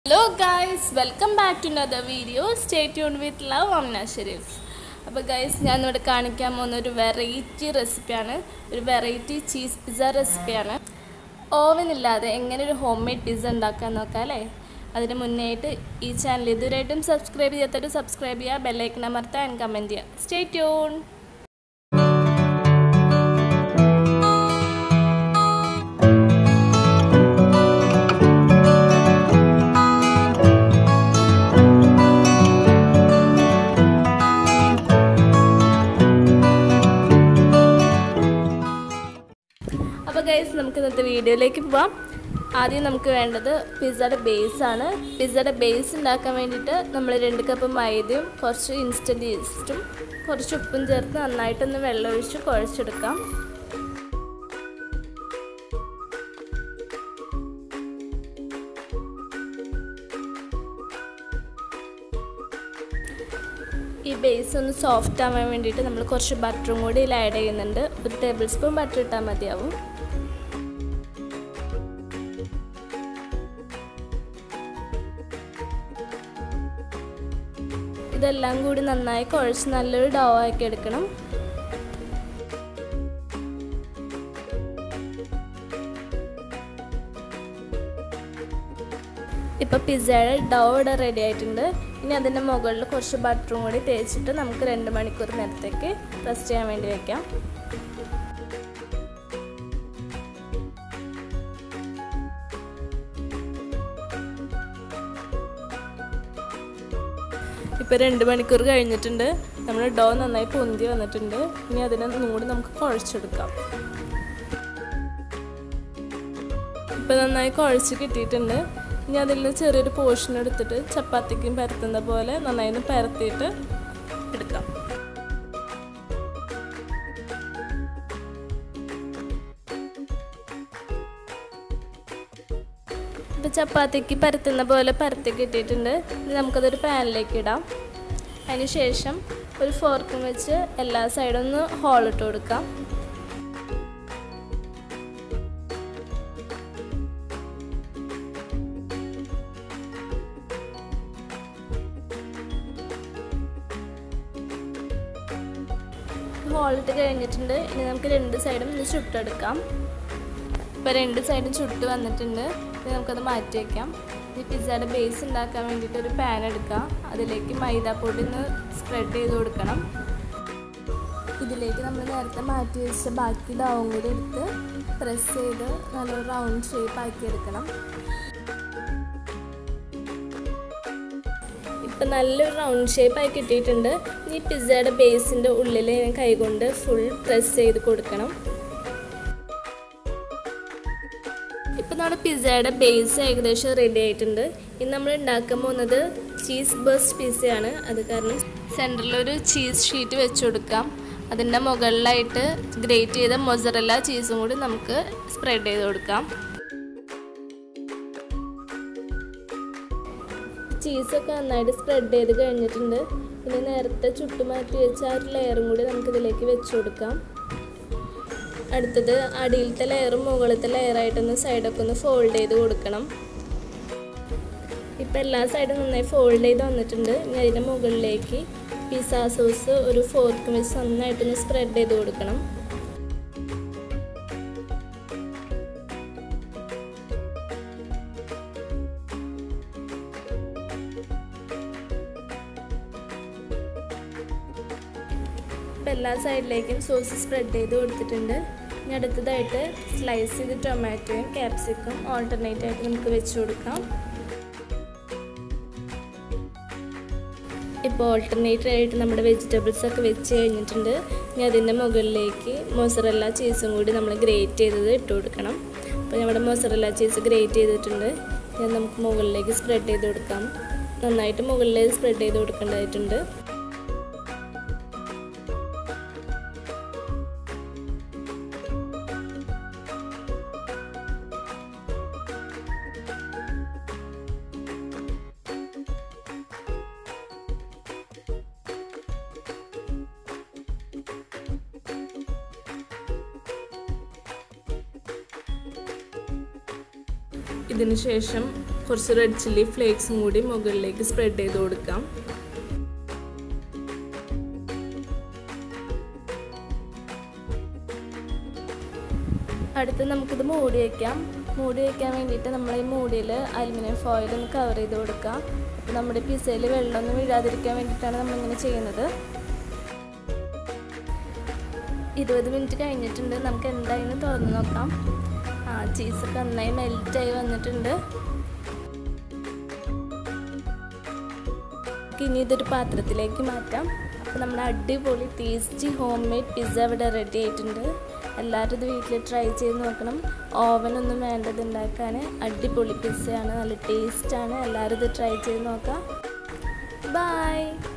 hello guys welcome back to another video stay tune with love Amna Sharif അപ്പോൾ guys ഞാൻ ഇവിടെ കാണിക്കാൻ പോകുന്ന ഒരു വെറൈറ്റി റെസിപ്പിയാണ് ഒരു വെറൈറ്റി ചീസ് പിസ്സ റെസിപ്പിയാണ് ഓവൻ ഇല്ലാതെ എങ്ങനെ ഒരു ഹോം മെയ്ഡ് പിസ്സ ഉണ്ടാക്കാൻ നോക്കാം അല്ലേ അതിന് മുന്നേയായിട്ട് ഈ ചാനൽ ഇതുവരെയായിട്ടും സബ്സ്ക്രൈബ് ചെയ്യാത്തവർ സബ്സ്ക്രൈബ് ചെയ്യുക ബെല്ലൈക്കൺ അമർത്തുക ആൻഡ് കമൻറ്റ് ചെയ്യുക സ്റ്റേ ട്യൂൺ അപ്പോൾ ഗൈസ് നമുക്ക് ഇന്നത്തെ വീഡിയോയിലേക്ക് പോവാം ആദ്യം നമുക്ക് വേണ്ടത് പിസ്സയുടെ ബേസാണ് പിസ്സയുടെ ബേസ് ഉണ്ടാക്കാൻ വേണ്ടിയിട്ട് നമ്മൾ രണ്ട് കപ്പ് മൈദയും കുറച്ച് ഇൻസ്റ്റൻറ്റ് ഈസ്റ്റും കുറച്ച് ഉപ്പും ചേർത്ത് നന്നായിട്ടൊന്ന് വെള്ളം ഒഴിച്ച് കുഴച്ചെടുക്കാം ഈ ബേസ് ഒന്ന് സോഫ്റ്റ് ആവാൻ വേണ്ടിയിട്ട് നമ്മൾ കുറച്ച് ബട്ടറും കൂടി ഇതിൽ ആഡ് ചെയ്യുന്നുണ്ട് ഒരു ടേബിൾ സ്പൂൺ ബട്ടർ ഇട്ടാൽ മതിയാവും ഇതെല്ലാം കൂടി നന്നായി കുഴച്ച് നല്ലൊരു ഡോ ആക്കി എടുക്കണം ഇപ്പോൾ പിസ്സയുടെ ഡോ ഇവിടെ റെഡി ആയിട്ടുണ്ട് ഇനി അതിൻ്റെ മുകളിൽ കുറച്ച് ബട്ടറും കൂടി തേച്ചിട്ട് നമുക്ക് രണ്ട് മണിക്കൂർ നേരത്തേക്ക് റെസ്റ്റ് ചെയ്യാൻ വേണ്ടി വെക്കാം ഇപ്പോൾ രണ്ട് മണിക്കൂർ കഴിഞ്ഞിട്ടുണ്ട് നമ്മൾ ഡോ നന്നായി പൊന്തി വന്നിട്ടുണ്ട് ഇനി അതിനെ കൂടി നമുക്ക് കുഴച്ചെടുക്കാം ഇപ്പം നന്നായി കുഴച്ച് കിട്ടിയിട്ടുണ്ട് ഇനി അതിൽ നിന്ന് ചെറിയൊരു പോർഷൻ എടുത്തിട്ട് ചപ്പാത്തിക്കും പരത്തുന്ന പോലെ നന്നായി ഒന്ന് പരത്തിയിട്ട് എടുക്കാം ഇപ്പം ചപ്പാത്തിക്ക് പരത്തുന്ന പോലെ പരത്തി കിട്ടിയിട്ടുണ്ട് ഇനി നമുക്കതൊരു പാനിലേക്ക് ഇടാം അതിന് ശേഷം ഒരു ഫോർക്കും വെച്ച് എല്ലാ സൈഡും ഒന്ന് ഹോളിട്ട് കൊടുക്കാം ഹോളിട്ട് കഴിഞ്ഞിട്ടുണ്ട് ഇനി നമുക്ക് രണ്ട് സൈഡും ഇത് ചുട്ടെടുക്കാം ഇപ്പോൾ രണ്ട് സൈഡും ചുട്ട് വന്നിട്ടുണ്ട് ഇനി നമുക്കത് മാറ്റി വയ്ക്കാം ഈ പിസ്സയുടെ ബേസ് ഉണ്ടാക്കാൻ വേണ്ടിയിട്ട് ഒരു പാൻ എടുക്കാം അതിലേക്ക് മൈദാപ്പൊടി ഒന്ന് സ്പ്രെഡ് ചെയ്ത് കൊടുക്കണം ഇതിലേക്ക് നമ്മൾ നേരത്തെ മാറ്റി വെച്ച ബാക്കി ഡാവും കൂടി എടുത്ത് പ്രസ് ചെയ്ത് നല്ലൊരു റൗണ്ട് ഷേപ്പ് ആക്കി എടുക്കണം ഇപ്പം നല്ലൊരു റൗണ്ട് ഷേപ്പായി കിട്ടിയിട്ടുണ്ട് ഈ പിസ്സയുടെ ബേസിൻ്റെ ഉള്ളിൽ ഞാൻ കൈകൊണ്ട് ഫുൾ പ്രസ് ചെയ്ത് കൊടുക്കണം ഇപ്പം നമ്മുടെ പിസ്സയുടെ ബേസ് ഏകദേശം റെഡി ആയിട്ടുണ്ട് ഇനി നമ്മൾ ഉണ്ടാക്കാൻ പോകുന്നത് ചീസ് ബസ്റ്റ് പിസ്സയാണ് അത് കാരണം സെൻറ്ററിലൊരു ചീസ് ഷീറ്റ് വെച്ച് കൊടുക്കാം അതിൻ്റെ മുകളിലായിട്ട് ഗ്രേറ്റ് ചെയ്ത മൊസറല്ല ചീസും കൂടി നമുക്ക് സ്പ്രെഡ് ചെയ്ത് കൊടുക്കാം ചീസൊക്കെ നന്നായിട്ട് സ്പ്രെഡ് ചെയ്ത് കഴിഞ്ഞിട്ടുണ്ട് ഇനി നേരത്തെ ചുട്ടുമാറ്റി വെച്ച ആ ഒരു ലെയറും കൂടി നമുക്ക് ഇതിലേക്ക് വെച്ച് കൊടുക്കാം അടുത്തത് അടിയിലത്തെ ലെയറും മുകളിലത്തെ ലെയറായിട്ടൊന്ന് സൈഡൊക്കെ ഒന്ന് ഫോൾഡ് ചെയ്ത് കൊടുക്കണം ഇപ്പം എല്ലാ സൈഡും നന്നായി ഫോൾഡ് ചെയ്ത് വന്നിട്ടുണ്ട് ഇനി അതിൻ്റെ മുകളിലേക്ക് പിസ്സ സോസ് ഒരു ഫോർക്ക് വെച്ച് നന്നായിട്ടൊന്ന് സ്പ്രെഡ് ചെയ്ത് കൊടുക്കണം ഇപ്പം എല്ലാ സൈഡിലേക്കും സോസ് സ്പ്രെഡ് ചെയ്ത് കൊടുത്തിട്ടുണ്ട് ഇനി അടുത്തതായിട്ട് സ്ലൈസ് ചെയ്ത് ടൊമാറ്റോയും ക്യാപ്സിക്കും ഓൾട്ടർനേറ്റ് ആയിട്ട് നമുക്ക് വെച്ച് കൊടുക്കാം ഇപ്പോൾ ഓൾട്ടർനേറ്റ് ആയിട്ട് നമ്മുടെ വെജിറ്റബിൾസ് ഒക്കെ വെച്ച് കഴിഞ്ഞിട്ടുണ്ട് ഇനി അതിൻ്റെ മുകളിലേക്ക് മൊസറല്ല ചീസും കൂടി നമ്മൾ ഗ്രേറ്റ് ചെയ്തത് ഇട്ട് കൊടുക്കണം അപ്പോൾ നമ്മുടെ മൊസറല്ല ചീസ് ഗ്രേറ്റ് ചെയ്തിട്ടുണ്ട് ഇനി നമുക്ക് മുകളിലേക്ക് സ്പ്രെഡ് ചെയ്ത് കൊടുക്കാം നന്നായിട്ട് മുകളിലേക്ക് സ്പ്രെഡ് ചെയ്ത് കൊടുക്കേണ്ടതായിട്ടുണ്ട് ഇതിന് ശേഷം കുറച്ച് റെഡ് ചില്ലി ഫ്ലേക്സും കൂടി മുകളിലേക്ക് സ്പ്രെഡ് ചെയ്ത് കൊടുക്കാം അടുത്ത് നമുക്കിത് മൂടി വയ്ക്കാം മൂടി വയ്ക്കാൻ വേണ്ടിയിട്ട് നമ്മൾ ഈ മൂടിയിൽ അലുമിനിയം ഫോയിൽ ഒന്ന് കവർ ചെയ്ത് കൊടുക്കാം അപ്പോൾ നമ്മുടെ പിസയിൽ വെള്ളമൊന്നും വീഴാതിരിക്കാൻ വേണ്ടിയിട്ടാണ് നമ്മളിങ്ങനെ ചെയ്യുന്നത് ഇരുപത് മിനിറ്റ് കഴിഞ്ഞിട്ടുണ്ട് നമുക്ക് എന്തായാലും തുറന്ന് നോക്കാം ആ ചീസൊക്കെ നന്നായി മെൽറ്റായി വന്നിട്ടുണ്ട് ഇനി ഇതൊരു പാത്രത്തിലേക്ക് മാറ്റാം അപ്പോൾ നമ്മുടെ അടിപൊളി ടേസ്റ്റി ഹോം മെയ്ഡ് പിസ്സ ഇവിടെ റെഡി ആയിട്ടുണ്ട് എല്ലാവരും ഇത് വീട്ടിൽ ട്രൈ ചെയ്ത് നോക്കണം ഓവനൊന്നും വേണ്ടത് ഉണ്ടാക്കാൻ അടിപൊളി പിസ്സയാണ് നല്ല ടേസ്റ്റാണ് എല്ലാവരും ഇത് ട്രൈ ചെയ്ത് നോക്കാം ബൈ